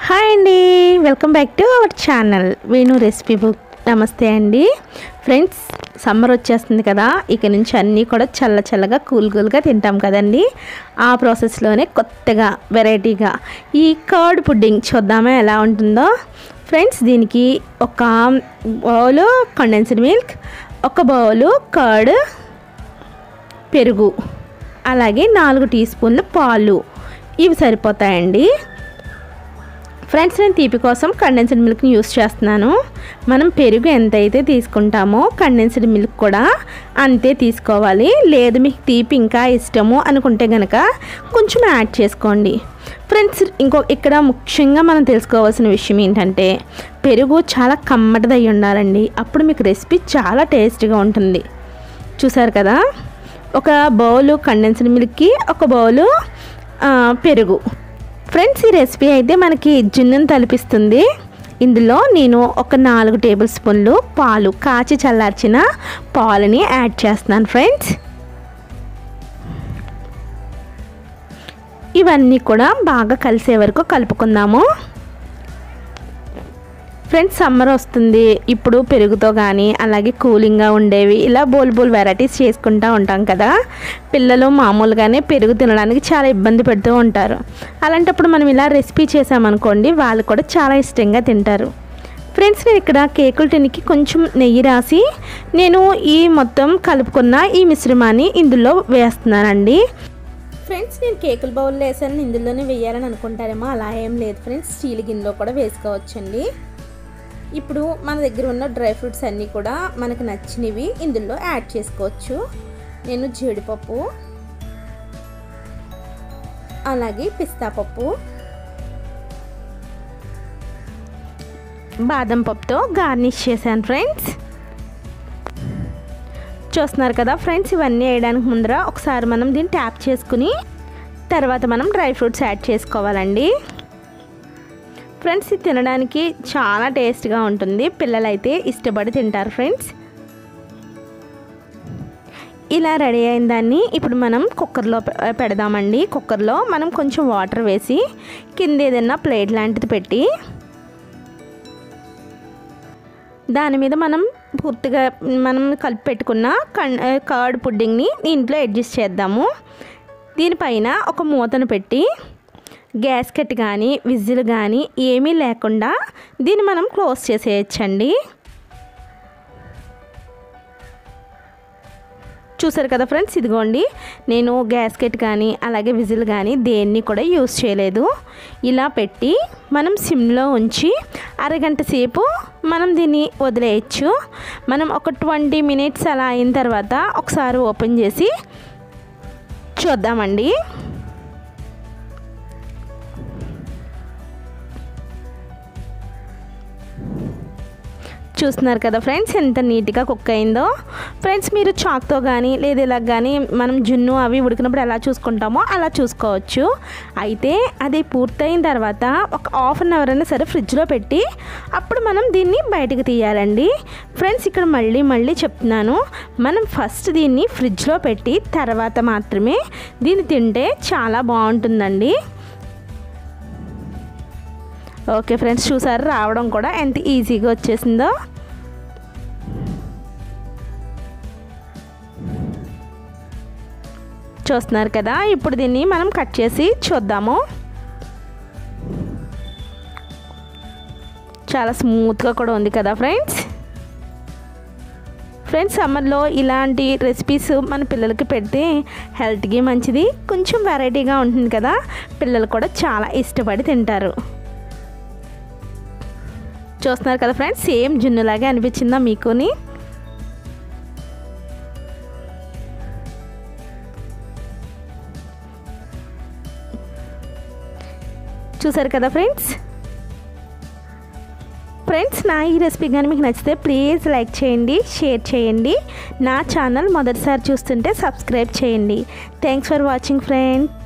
hi అండి welcome back to our channel Venu recipe book నమస్తే అండి ఫ్రెండ్స్ సమ్మర్ వచ్చేస్తుంది కదా ఇక నుంచి అన్నీ కూడా చల్ల చల్లగా కూల్ కూల్గా తింటాం కదండి ఆ ప్రాసెస్లోనే కొత్తగా వెరైటీగా ఈ కర్డ్ పుడ్డింగ్ చూద్దామా ఎలా ఉంటుందో ఫ్రెండ్స్ దీనికి ఒక బౌలు కండెన్స్డ్ మిల్క్ ఒక బౌలు కర్డ్ పెరుగు అలాగే నాలుగు టీ స్పూన్ల పాలు ఇవి సరిపోతాయండి ఫ్రెండ్స్ నేను తీపి కోసం కండెన్స్డ్ మిల్క్ని యూస్ చేస్తున్నాను మనం పెరుగు ఎంతైతే తీసుకుంటామో కండెన్స్డ్ మిల్క్ కూడా అంతే తీసుకోవాలి లేదు మీకు తీపి ఇంకా ఇష్టము అనుకుంటే కనుక కొంచెం యాడ్ చేసుకోండి ఫ్రెండ్స్ ఇంకో ఇక్కడ ముఖ్యంగా మనం తెలుసుకోవాల్సిన విషయం ఏంటంటే పెరుగు చాలా కమ్మటిదై ఉండాలండి అప్పుడు మీకు రెసిపీ చాలా టేస్టీగా ఉంటుంది చూసారు కదా ఒక బౌలు కండెన్స్డ్ మిల్క్కి ఒక బౌలు ఆ, పెరుగు ఫ్రెండ్స్ ఈ రెసిపీ అయితే మనకి జున్నును తలిపిస్తుంది ఇందులో నేను ఒక నాలుగు టేబుల్ స్పూన్లు పాలు కాచి చల్లార్చిన పాలని యాడ్ చేస్తున్నాను ఫ్రెండ్స్ ఇవన్నీ కూడా బాగా కలిసే వరకు కలుపుకుందాము ఫ్రెండ్స్ సమ్మర్ వస్తుంది ఇప్పుడు పెరుగుతో కానీ అలాగే కూలింగ్గా ఉండేవి ఇలా బోల్ బోల్ వెరైటీస్ చేసుకుంటూ ఉంటాం కదా పిల్లలు మామూలుగానే పెరుగు తినడానికి చాలా ఇబ్బంది పెడుతూ ఉంటారు అలాంటప్పుడు మనం ఇలా రెసిపీ చేసామనుకోండి వాళ్ళు కూడా చాలా ఇష్టంగా తింటారు ఫ్రెండ్స్ నేను ఇక్కడ కేకుల టిన్కి కొంచెం నెయ్యి రాసి నేను ఈ మొత్తం కలుపుకున్న ఈ మిశ్రమాన్ని ఇందులో వేస్తున్నానండి ఫ్రెండ్స్ నేను కేకుల బౌల్లో వేసాను ఇందులోనే వేయాలని అనుకుంటారేమో అలా ఏం లేదు ఫ్రెండ్స్ స్టీల్ గిన్నెలో కూడా వేసుకోవచ్చండి ఇప్పుడు మన దగ్గర ఉన్న డ్రై ఫ్రూట్స్ అన్నీ కూడా మనకు నచ్చినవి ఇందులో యాడ్ చేసుకోవచ్చు నేను జీడిపప్పు అలాగే పిస్తా పప్పు బాదం పప్పుతో గార్నిష్ చేశాను ఫ్రెండ్స్ చూస్తున్నారు కదా ఫ్రెండ్స్ ఇవన్నీ వేయడానికి ముందర ఒకసారి మనం దీన్ని ట్యాప్ చేసుకుని తర్వాత మనం డ్రై ఫ్రూట్స్ యాడ్ చేసుకోవాలండి ఫ్రెండ్స్ ఇది తినడానికి చాలా టేస్ట్గా ఉంటుంది పిల్లలైతే ఇష్టపడి తింటారు ఫ్రెండ్స్ ఇలా రెడీ అయిన దాన్ని ఇప్పుడు మనం కుక్కర్లో పె- పెడదామండి కుక్కర్లో మనం కొంచెం వాటర్ వేసి కింద ఏదైనా ప్లేట్ లాంటిది పెట్టి దాని మీద మనం పూర్తిగా మనం కలిపి పెట్టుకున్న కన్ కర్డ్ పుడ్డింగ్ని దీంట్లో అడ్జస్ట్ చేద్దాము దీనిపైన ఒక మూతను పెట్టి గ్యాస్కెట్ కానీ విజిల్ కానీ ఏమీ లేకుండా దీన్ని మనం క్లోజ్ చేసేయచ్చండి చూసారు కదా ఫ్రెండ్స్ ఇదిగోండి నేను గ్యాస్కెట్ కానీ అలాగే విజిల్ కానీ దేన్ని కూడా యూస్ చేయలేదు ఇలా పెట్టి మనం సిమ్లో ఉంచి అరగంట సేపు మనం దీన్ని వదిలేయచ్చు మనం ఒక ట్వంటీ మినిట్స్ అలా అయిన తర్వాత ఒకసారి ఓపెన్ చేసి చూద్దామండి చూస్తున్నారు కదా ఫ్రెండ్స్ ఎంత నీట్గా కుక్ అయిందో ఫ్రెండ్స్ మీరు చాక్తో కానీ లేదా ఇలా కానీ మనం జున్ను అవి ఉడికినప్పుడు ఎలా చూసుకుంటామో అలా చూసుకోవచ్చు అయితే అది పూర్తయిన తర్వాత ఒక హాఫ్ అన్ అవర్ అయినా సరే ఫ్రిడ్జ్లో పెట్టి అప్పుడు మనం దీన్ని బయటకు తీయాలండి ఫ్రెండ్స్ ఇక్కడ మళ్ళీ మళ్ళీ చెప్తున్నాను మనం ఫస్ట్ దీన్ని ఫ్రిడ్జ్లో పెట్టి తర్వాత మాత్రమే దీన్ని తింటే చాలా బాగుంటుందండి ఓకే ఫ్రెండ్స్ చూసారు రావడం కూడా ఎంత ఈజీగా వచ్చేసిందో చూస్తున్నారు కదా ఇప్పుడు దీన్ని మనం కట్ చేసి చూద్దాము చాలా స్మూత్గా కూడా ఉంది కదా ఫ్రెండ్స్ ఫ్రెండ్స్ సమ్మర్లో ఇలాంటి రెసిపీస్ మన పిల్లలకి పెడితే హెల్త్కి మంచిది కొంచెం వెరైటీగా ఉంటుంది కదా పిల్లలు కూడా చాలా ఇష్టపడి తింటారు చూస్తున్నారు కదా ఫ్రెండ్స్ సేమ్ జున్నులాగే అనిపించిందా మీకుని చూసారు కదా ఫ్రెండ్స్ ఫ్రెండ్స్ నా ఈ రెసిపీ కానీ మీకు నచ్చితే ప్లీజ్ లైక్ చేయండి షేర్ చేయండి నా ఛానల్ మొదటిసారి చూస్తుంటే సబ్స్క్రైబ్ చేయండి థ్యాంక్స్ ఫర్ వాచింగ్ ఫ్రెండ్